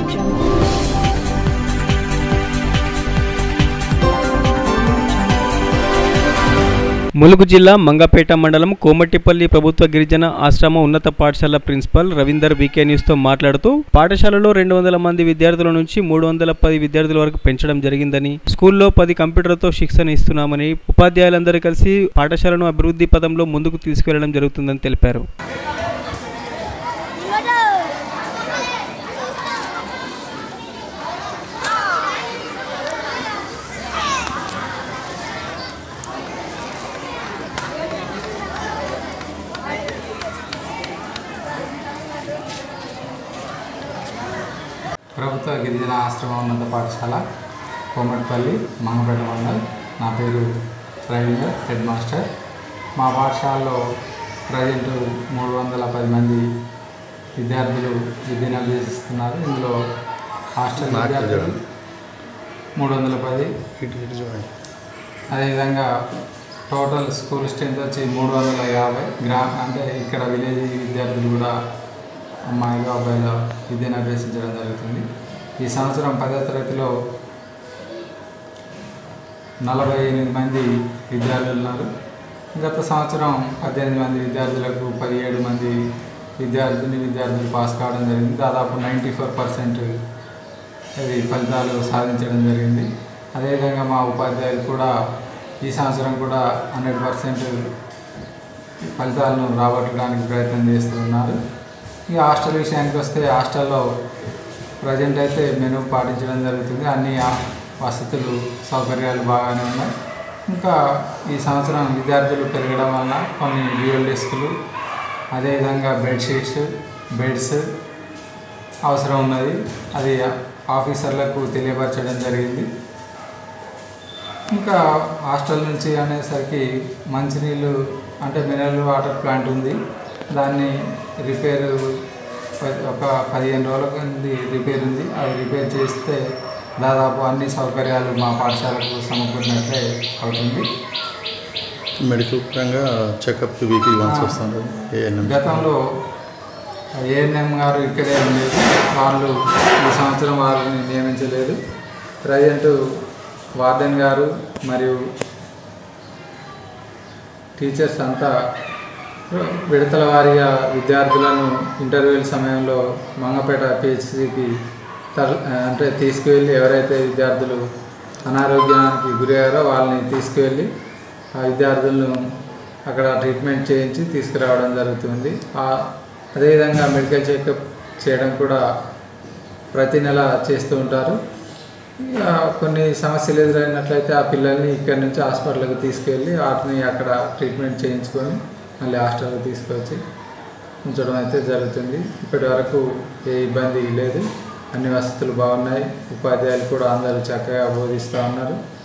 ములుగు జిల్లా మంగపేట మండలం కోమటిపల్లి ప్రభుత్వ గిరిజన ఆశ్రమ ఉన్నత పాఠశాల ప్రిన్సిపల్ రవీందర్ బీకే న్యూస్తో మాట్లాడుతూ పాఠశాలలో రెండు వందల మంది విద్యార్థుల నుంచి మూడు వందల పది విద్యార్థుల వరకు పెంచడం జరిగిందని స్కూల్లో పది కంప్యూటర్లతో శిక్షణ ఇస్తున్నామని ఉపాధ్యాయులందరూ కలిసి పాఠశాలను అభివృద్ధి పదంలో ముందుకు తీసుకెళ్లడం జరుగుతుందని తెలిపారు ప్రభుత్వ గిరిజన ఆశ్రమ ఉన్నత పాఠశాల కోమటిపల్లి మంగపేట మండల్ నా పేరు రవీందర్ హెడ్ మాస్టర్ మా పాఠశాలలో ప్రజెంట్ మూడు వందల పది మంది విద్యార్థులు విద్యను అభ్యసిస్తున్నారు ఇందులో హాస్టల్ విద్యార్థులు మూడు వందల పది అదేవిధంగా టోటల్ స్కూల్ స్ట్రెంత్ వచ్చి మూడు వందల యాభై గ్రామ అంటే ఇక్కడ విలేజ్ విద్యార్థులు కూడా అమ్మాయిలు అబ్బాయిలు విద్యను అభ్యసించడం జరుగుతుంది ఈ సంవత్సరం పదో తరగతిలో నలభై ఎనిమిది మంది విద్యార్థులు ఉన్నారు గత సంవత్సరం పద్దెనిమిది మంది విద్యార్థులకు పదిహేడు మంది విద్యార్థిని విద్యార్థులు పాస్ కావడం జరిగింది దాదాపు నైంటీ ఫోర్ పర్సెంట్ అది ఫలితాలు సాధించడం జరిగింది అదేవిధంగా మా ఉపాధ్యాయులు కూడా ఈ సంవత్సరం కూడా హండ్రెడ్ పర్సెంట్ ఫలితాలను రాబట్టడానికి ప్రయత్నం చేస్తూ ఉన్నారు ఈ హాస్టల్ విషయానికి వస్తే హాస్టల్లో ప్రజెంట్ అయితే మెనూ పాటించడం జరుగుతుంది అన్ని ఆ- వసతులు సౌకర్యాలు బాగానే ఉన్నాయి ఇంకా ఈ సంవత్సరం విద్యార్థులు పెరగడం వలన కొన్ని డ్యూయల్ డెస్కులు అదేవిధంగా బెడ్షీట్స్ బెడ్స్ అవసరం ఉన్నది అది ఆఫీసర్లకు తెలియపరచడం జరిగింది ఇంకా హాస్టల్ నుంచి అనేసరికి మంచినీళ్ళు అంటే మినరల్ వాటర్ ప్లాంట్ ఉంది దాన్ని రిపేర్ ఒక పదిహేను రోజుల కింది రిపేర్ ఉంది అది రిపేర్ చేస్తే దాదాపు అన్ని సౌకర్యాలు మా పాఠశాలకు సమకూరినట్లే అవుతుంది మెడికల్ పరంగా చెకప్ వీక్లీ వన్స్ వస్తుంటారు ఏఎన్ఎం గతంలో ఏఎన్ఎం గారు ఇక్కడే ఉండేది వాళ్ళు ఈ సంవత్సరం వారిని నియమించలేదు ప్రజెంట్ వార్డెన్ గారు మరియు టీచర్స్ అంతా విడతల వారీగా విద్యార్థులను ఇంటర్వ్యూల సమయంలో మంగపేట పిహెచ్సికి తర అంటే తీసుకువెళ్ళి ఎవరైతే విద్యార్థులు అనారోగ్యానికి గురయ్యారో వాళ్ళని తీసుకువెళ్ళి ఆ విద్యార్థులను అక్కడ ట్రీట్మెంట్ చేయించి తీసుకురావడం జరుగుతుంది ఆ- అదేవిధంగా మెడికల్ చెకప్ చేయడం కూడా ప్రతి నెల చేస్తూ ఉంటారు ఇక కొన్ని సమస్యలు ఎదురైనట్లయితే ఆ పిల్లల్ని ఇక్కడి నుంచి హాస్పిటల్కి తీసుకెళ్ళి వాటిని అక్కడ ట్రీట్మెంట్ చేయించుకొని మళ్ళీ హాస్టల్కి తీసుకొచ్చి ఉంచడం అయితే జరుగుతుంది ఇప్పటి వరకు ఏ ఇబ్బంది లేదు అన్ని వసతులు బాగున్నాయి ఉపాధ్యాయులు కూడా అందరూ చక్కగా బోధిస్తూ ఉన్నారు